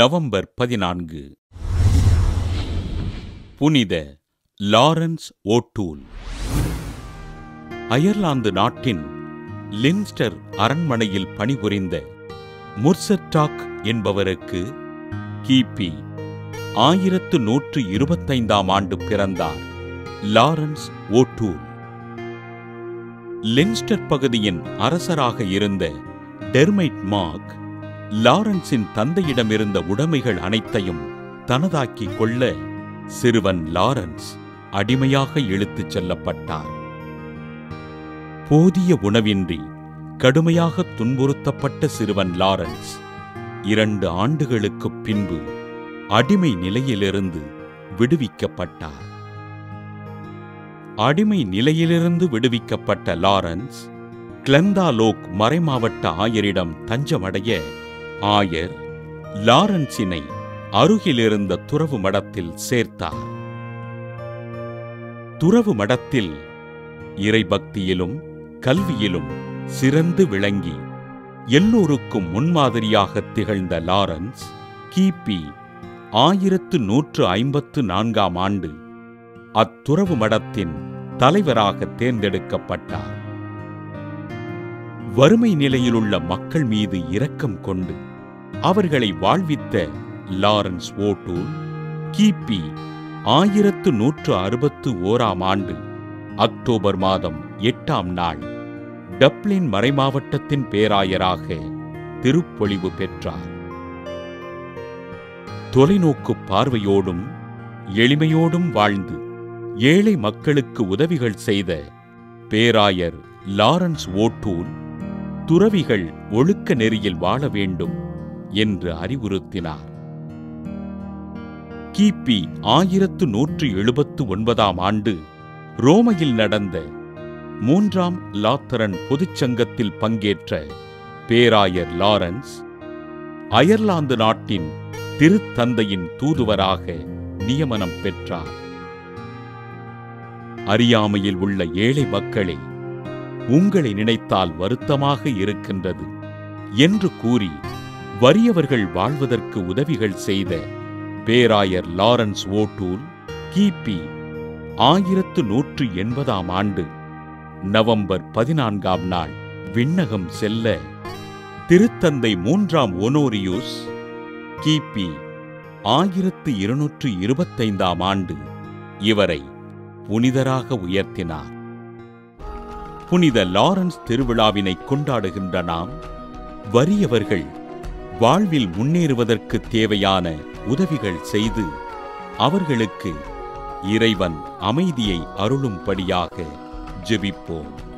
November பதினான்கு புனித Lawrence ஓட்டூல் Ireland நாட்டின் லின்ஸ்டர் அரண்மனையில் பணிபுரிந்த முர்சட்டாக் என்பவருக்கு கிபி ஆயிரத்து நூற்று இருபத்தைந்தாம் ஆண்டு பிறந்தார் லாரன்ஸ் ஓட்டூல் லின்ஸ்டர் பகுதியின் அரசராக இருந்த டெர்மைட் மார்க் லாரன்ஸின் தந்தையிடமிருந்த உடைமைகள் அனைத்தையும் தனதாக்கிக் கொள்ள சிறுவன் லாரன்ஸ் அடிமையாக இழுத்துச் செல்லப்பட்டார் போதிய உணவின்றி கடுமையாக துன்புறுத்தப்பட்ட சிறுவன் லாரன்ஸ் இரண்டு ஆண்டுகளுக்குப் பின்பு அடிமை நிலையிலிருந்து விடுவிக்கப்பட்டார் அடிமை நிலையிலிருந்து விடுவிக்கப்பட்ட லாரன்ஸ் கிளந்தாலோக் மறைமாவட்ட ஆயரிடம் தஞ்சமடைய ஆயர் லாரன்ஸினை அருகிலிருந்த துறவு மடத்தில் சேர்த்தார் துறவு மடத்தில் இறைபக்தியிலும் கல்வியிலும் சிறந்து விளங்கி எல்லோருக்கும் முன்மாதிரியாக திகழ்ந்த லாரன்ஸ் கிபி ஆயிரத்து நூற்று ஐம்பத்து நான்காம் ஆண்டு அத்துறவு மடத்தின் தலைவராக தேர்ந்தெடுக்கப்பட்டார் வறுமை நிலையிலுள்ள மக்கள் மீது இரக்கம் கொண்டு அவர்களை வாழ்வித்த லாரன்ஸ் ஓட்டூல் கிபி ஆயிரத்து நூற்று அறுபத்து ஓராம் ஆண்டு அக்டோபர் மாதம் எட்டாம் நாள் டப்ளின் மறைமாவட்டத்தின் பேராயராக திருப்பொழிவு பெற்றார் தொலைநோக்கு பார்வையோடும் எளிமையோடும் வாழ்ந்து ஏழை மக்களுக்கு உதவிகள் செய்த பேராயர் லாரன்ஸ் ஓட்டூல் துறவிகள் ஒழுக்க நெறியில் வாழ வேண்டும் என்று அறிவுறுத்தினார் கிபி ஆயிரத்து நூற்று எழுபத்து ஒன்பதாம் ஆண்டு ரோமையில் நடந்த மூன்றாம் லாத்தரன் பொதுச்சங்கத்தில் பங்கேற்ற பேராயர் லாரன்ஸ் அயர்லாந்து நாட்டின் திருத்தந்தையின் தூதுவராக நியமனம் பெற்றார் அறியாமையில் உள்ள ஏழை மக்களே உங்களை நினைத்தால் வருத்தமாக இருக்கின்றது என்று கூறி வறியவர்கள் வாழ்வதற்கு உதவிகள் செய்த பேராயர் லாரன்ஸ் ஓட்டூல் கிபி ஆயிரத்து நூற்று எண்பதாம் ஆண்டு நவம்பர் பதினான்காம் நாள் விண்ணகம் செல்ல திருத்தந்தை மூன்றாம் ஒனோரியூஸ் கிபி ஆயிரத்து இருநூற்று இருபத்தைந்தாம் ஆண்டு இவரை புனிதராக உயர்த்தினார் புனித லாரன்ஸ் திருவிழாவினை கொண்டாடுகின்ற நாம் வறியவர்கள் வாழ்வில் முன்னேறுவதற்கு தேவையான உதவிகள் செய்து அவர்களுக்கு இறைவன் அமைதியை அருளும்படியாக ஜெபிப்போம்